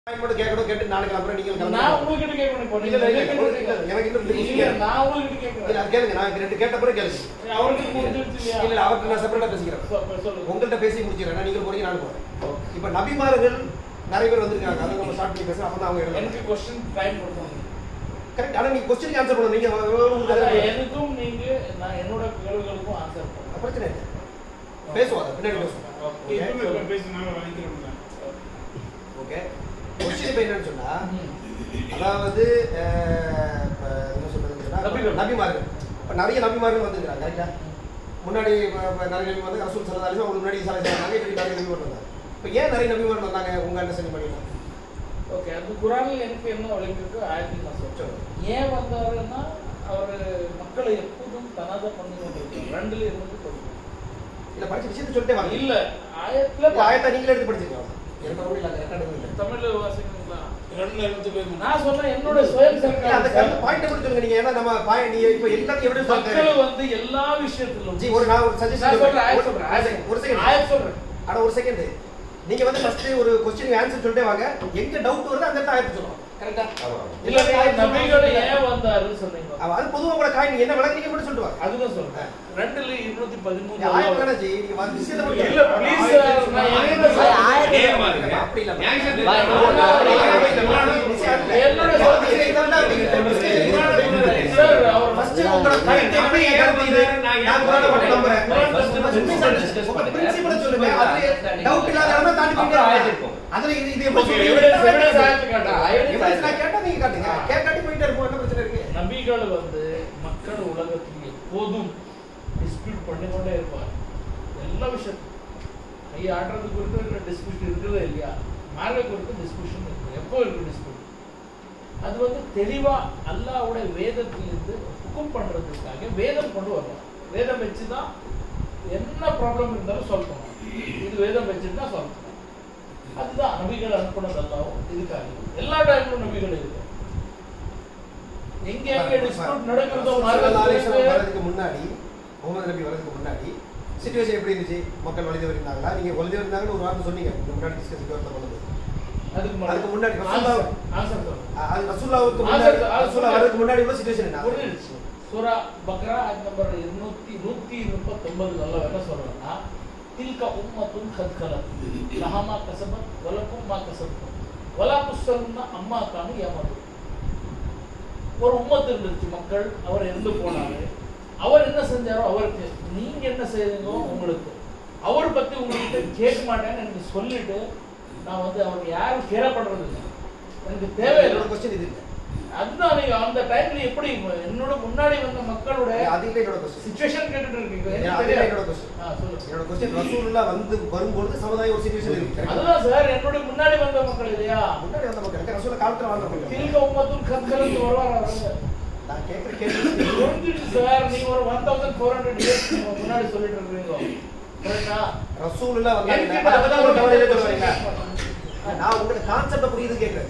மட்டும் கேட்கணும் கேட்டு நாளைக்கு அப்புறம் நீங்க நான் கிளம்புங்க. உங்ககிட்ட கேட்கணும் இப்போ இல்ல, இல்ல, இல்ல, நீங்க இல்ல, இல்ல, எனக்கு இன்னும் ரெண்டு இல்ல, கேட்கணும். நான் உங்ககிட்ட இல்ல, கேட்கறேன் அது கேளுங்க நான் ரெண்டு கேட்ட பிறகு கேளுங்க அவருக்கு புரிஞ்சிருச்சு இல்லையா இல்ல இல்ல அவர்கிட்ட நான் செப்பரேட்டா பேசிக்கிறேன் சொ- சொல்லுங்க உங்கள்கிட்ட பேசி முடிச்சிடறேன் நீங்க போறீங்க நானும் போறேன் இப்ப நபிமார்கள் நிறைய பேர் வந்திருக்காங்க அதை நம்ம ஸ்டார்ட் பண்ணி பேசுறோம் அப்பதான் அவங்க எழுதணும் எனக்கு கொஸ்டின் டைம் கொடுக்கணும் கரெக்ட் ஆனா நீங்க கொஸ்டின் ஆன்சர் பண்ணணும் நீங்க உங்களுக்கு அதான் அது- எதுக்கும் நீங்க நான் என்னோட கேள்விகளுக்கும் ஆன்சர் பண்ணுறேன் பிரச்சனை இல்லை பேசுவோம் அதை பின்னாடி பேசுவோம் எதுவுமே பேசினாங்க வாங்கிக்கிறோம்ல ஓகே கொஸ்டின் இப்போ என்னன்னு சொன்னா அதாவது அஹ், இப்ப என்ன சொல்றதுன்னா நபிகள். நபிமார்கள் இப்போ நிறைய நபிமார்கள் வந்துருக்காங்க கரெக்டா முன்னாடி இப்ப- இப்ப நிறைய நபி வந்து ரசூல் சல்லா அலிஸ்லாம் உங்களுக்கு முன்னாடி சாலை சொன்னாங்க இப்படி நிறைய நபிமார்கள் வந்தாங்க இப்போ ஏன் நிறைய நபிமார்கள் வந்தாங்க உங்க அண்டர்ஸ்டாண்டிங் பண்ணிக்கலாம் ஓகே அது குரானில் எனக்கு என்ன வழங்கிருக்கு ஆயிரத்தி நான் சொல்றேன் ஏன் வந்தாருன்னா அவர் மக்களை எப்போதும் தனாத பண்ணி கொண்டிருக்கார் ரெண்டுல இருந்து கொடுக்கும் இல்ல படிச்ச விஷயத்தை சொல்லிட்டே வாங்க இல்ல ஆயத்துல இல்ல ஆயத்தை நீங்களே எடுத்து படிச்சிருக்கலாம் எனக்கு ரொம்ப இல்லை ரெக்கார்டு இல்லை தமிழ்ல வாசிக்கிறீங்களா ரெண்டுல இருந்து போய் நான் சொன்னேன் என்னோட சுயம் இல்ல, அந்த சர்க்கார் பாயிண்ட் மட்டும் சொல்லுங்க நீங்க ஏன்னா நம்ம பாய் நீ இப்போ எல்லாத்தையும் எப்படி மக்கள் சொல்றேன் வந்து எல்லா விஷயத்திலும் ஜி ஒரு நான் ஒரு நான் சஜஷன் சொல்றேன் ஆயத் சொல்றேன் ஆயத் ஒரு செகண்ட் ஆயத் சொல்றேன் ஆனா ஒரு செகண்ட் நீங்க வந்து ஃபர்ஸ்ட் ஒரு கொஸ்டின் ஆன்சர் சொல்லிட்டே வாங்க எங்க டவுட் வருது அந்த இடத்துல ஆயத்து சொல்லணும் கரெக்டா இல்ல நீங்க நபிகள் ஏன் வந்தாருன்னு சொன்னீங்க அது பொதுவா கூட காய் நீங்க என்ன விளக்குறீங்க மட்டும் சொல்லிட்டு வாங்க அதுதான் சொல்றேன் ரெண்டுல இருநூத்தி பதிமூணு ஆயிரம் வேணா ஜி நீங்க வந்து விஷயத்தை மட்டும் இல்ல ப்ளீஸ் சார் நான் என்ன சொல்றேன் ஏன் பாருங்க அப்படி இல்ல ஏன் சேர்த்து பாய், என்னோட சொல்றேன் சார் அவர் ஃபர்ஸ்ட் உங்களோட கருத்து எப்படி கருத்து இது நான் குரானை மட்டும் நம்புறேன் பிரின்சிபல் சொல்லுங்க அதுல டவுட் இல்லாத இடமா தாண்டி அப்புறம் ஆயத்து போயிட்டே இருக்கும். அதுல இது இது எப்படி Okay, சொல்றீங்க? evidence- evidence ஆயத்து காட்டுறேன். Evidence நான் கேட்டா நீங்க காட்டுங்க கேட்காட்டி போயிட்டே இருப்போம் என்ன பிரச்சனை இருக்கு நபிகள் வந்து மக்கள் உலகத்தில் எப்போதும் டிஸ்பியூட் பண்ணிக்கொண்டே இருப்பார் எல்லா விஷயத்தையும் கை ஆடுறது குறித்து டிஸ்பியூட் இருக்குதா இல்லையா மார்கை குறித்து டிஸ்கஷன் இருக்கு எப்போ இருக்கு டிஸ்பியூட் அது வந்து தெளிவா அல்லாஹ்வுடைய வேதத்திலிருந்து ஹுக்கும் பண்றதுக்காக வேதம் கொண்டு வரலாம் வேதம் வச்சு தான் என்ன ப்ராப்ளம் இருந்தாலும் சால்வ் பண்ணலாம் இது வேதம் வச்சுட்டு தான் சால்வ் பண்ணலாம் அதுதான் நபிகள் அனுப்புனது அல்லாவும் இதுக்காக எல்லா டைம்லும் நபிகள் இருக்கு எங்க எங்க டிஸ்பியூட் நடக்கிறதோ ஸல்லல்லாஹு அலைஹி வஸல்லம் மார்க்கத்துல வர்றதுக்கு முன்னாடி முகமது நபி வர்றதுக்கு முன்னாடி சிச்சுவேஷன் எப்படி இருந்துச்சு மக்கள் வலிதவர் இருந்தாங்களா நீங்க வலிதவர் இருந்தாங்கன்னு ஒரு வார்த்தை சொன்னீங்க இந்த முன்னாடி டிஸ்கஸ் ஒருத்தர் பண்ணுது அதுக்கு அதுக்கு முன்னாடி ஆன்சர் ரசூல்லா- ஆன்சர் சொல்லுங்க அஹ் அது ரசூல்லாவுக்கு ஆ, முன்னாடி சார், ஆ, ரசூல்லா சார். வர்றதுக்கு முன்னாடி உள்ள சிச்சுவேஷன் என்ன புரிஞ்சிருச்சு சூரா பக்ரா அது நம்பர் இருநூத்தி நூத்தி முப்பத்தொன்பது நல்ல என்ன சொல்றேன்னா தில்க உம்மத்தும் கத்கலம் லஹமா கசபத் வலக்கும் மா கசபத்தும் வலா துஸ்ஸலுன்னா அம்மா கானு ஏமாது ஒரு உம்மத்து இருந்துச்சு மக்கள் அவர் இருந்து போனாரு அவர் என்ன செஞ்சாரோ அவருக்கு நீங்க என்ன செய்றீங்களோ உங்களுக்கு அவர் பத்தி உங்ககிட்ட கேட்க மாட்டேன்னு எனக்கு சொல்லிட்டு நான் வந்து அவருக்கு யாரும் கேர பண்றது இல்லை எனக்கு தேவையில்லை என்னோட கொஸ்டின் இது இல்லை அதுதான் நீங்க அந்த டைம்ல எப்படி என்னோட முன்னாடி வந்த மக்களோட அது இல்லை என்னோட கொஸ்டின் சிச்சுவேஷன் கேட்டுட்டு இருக்கீங்க எனக்கு அது இல்லை தெரியாது. என்னோட கொஸ்டின் ஆ, சொல்லுங்க என்னோட கொஸ்டின் ரசூலுல்லா வந்து வரும்பொழுது சமுதாய ஒரு சிச்சுவேஷன் இருக்கு correct ஆ? அதுதான் சார் என்னோட முன்னாடி வந்த மக்கள் இல்லையா முன்னாடி வந்த மக்கள் ரசூல காலத்துல வாழ்ந்த மக்கள் தில்க உம்மத்தும் கற்கலந்து வருவார் அவங்க நான் கேட்குற கேள்வி புரிஞ்சிடுச்சு சார் நீங்க ஒரு one thousand four hundred years முன்னாடி சொல்லிட்டு இருக்கீங்க கரெக்டா ரசூலுல்லா எனக்கு வந்தாங்க அதை பத்தி ஒரு கவலையில இந்த சொல்லுவீங்க நான் உங்களுக்கு கான்செப்ட் புரியுது கேட்குறேன்